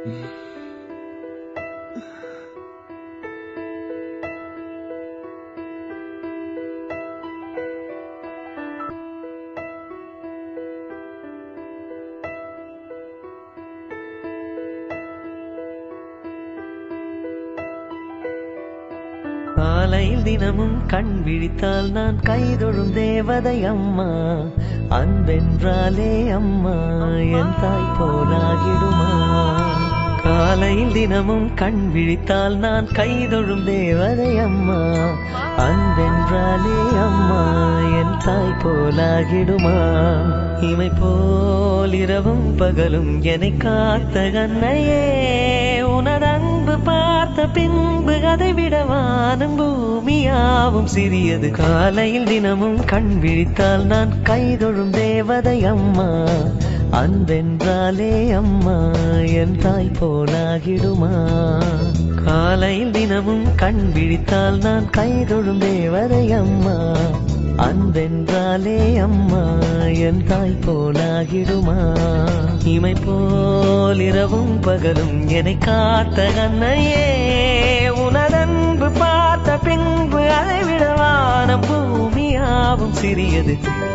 காலையில் தினமும் கண் விழித்தால் நான் கைதொழும் தேவதை அம்மா அன்பென்றாலே அம்மா என் தாய் போலாகிடுமா காலையில் தினமும் கண் விழித்தால் நான் கைதொழும் தேவதை அம்மா அன்பென்றாலே அம்மா என் தாய் போலாகிடுமா இமை போல் இரவும் பகலும் என்னை காத்த கண்ணையே உனது அன்பு பார்த்த பின்பு அதை விட வானம் பூமியாவும் சிறியது காலையில் தினமும் கண் விழித்தால் நான் கைதொழும் தேவதை அம்மா அன்பென்றாலே அம்மா என் தாய் போலாகிடுமா காலையில் தினமும் கண் விழித்தால் நான் கைதொழும் தேவதை அம்மா அன்பென்றாலே அம்மா என் தாய் போலாகிடுமா இமை போல் இரவும் பகலும் என்னை காத்த கண்ணையே உனதன்பு பார்த்த பின்பு அதை விடவான பூமியாவும் சிறியது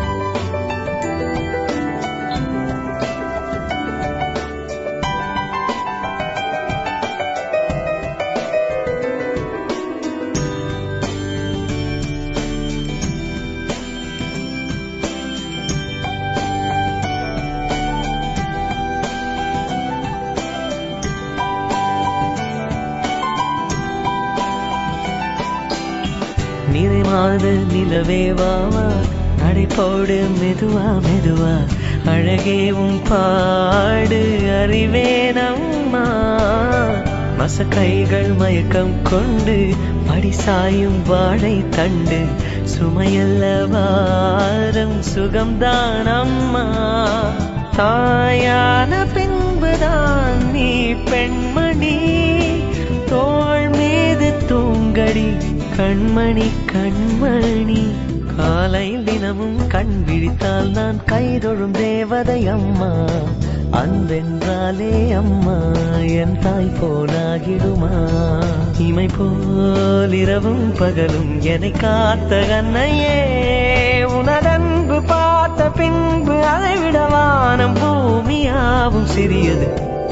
நிறைமாத நிலவே வாவா நடைபோடு மெதுவா மெதுவா அழகே உன் பாடு அறிவேனம்மா மசக்கைகள் மயக்கம் கொண்டு படிசாயும் வாழை தண்டு சுமையல்ல வாரம் சுகம்தான் அம்மா தாயான பின்புதான் நீ பெண்மணி தோள் மீது தூங்கடி கண்மணி கண்மணி காலையில் தினமும் கண் விழித்தால் நான் கைதொழும் தேவதை அம்மா அன்பென்றாலே அம்மா என் தாய் போலாகிடுமா இமை போல் இரவும் பகலும் என்னை காத்த கண்ணையே உனதன்பு பார்த்த பின்பு அதை விட வானம் பூமியாவும் சிறியது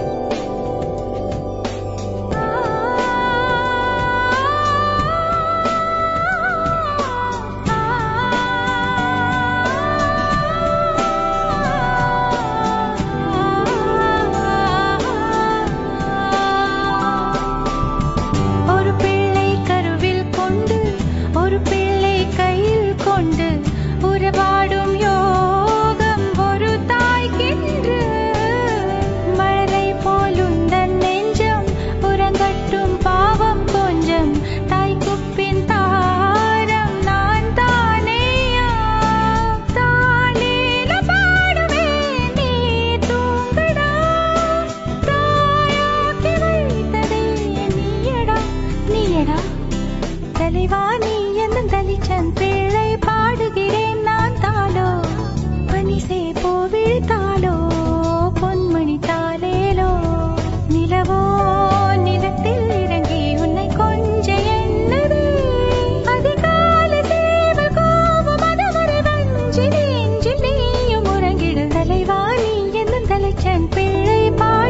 ஒரு பிள்ளை கருவில் கொண்டு ஒரு பிள்ளை கையில் கொண்டு உறவாடும் யோகம் ஒரு தாய்க்கென்று மழலை போலுந்தன் நெஞ்சம் உறங்கட்டும் பாவம் கொஞ்சம் தாய்க்குப்பின் தாரம் நான் தானேயா தாளேல பாடுவேன் நீ தூங்கடா தாயாக்கி வைத்ததே நீயடா நீயடா தலைவா நீ என்னும் தலிச்சன் பிள்ளை பாடுகிறேன் நான் தாளோ பனிசே போவிழ்த்தாளோ பொன்மணி தாளேலோ நிலவோ நிலத்தில் இறங்கி உன்னை கொஞ்ச எண்ணதே அதிகால சேவல் கோபம் அதுவரை வஞ்சி நெஞ்சில் நீயும் உறங்கிடு தலைவா நீ என்னும் தலைச்சன் பிள்ளை பாடு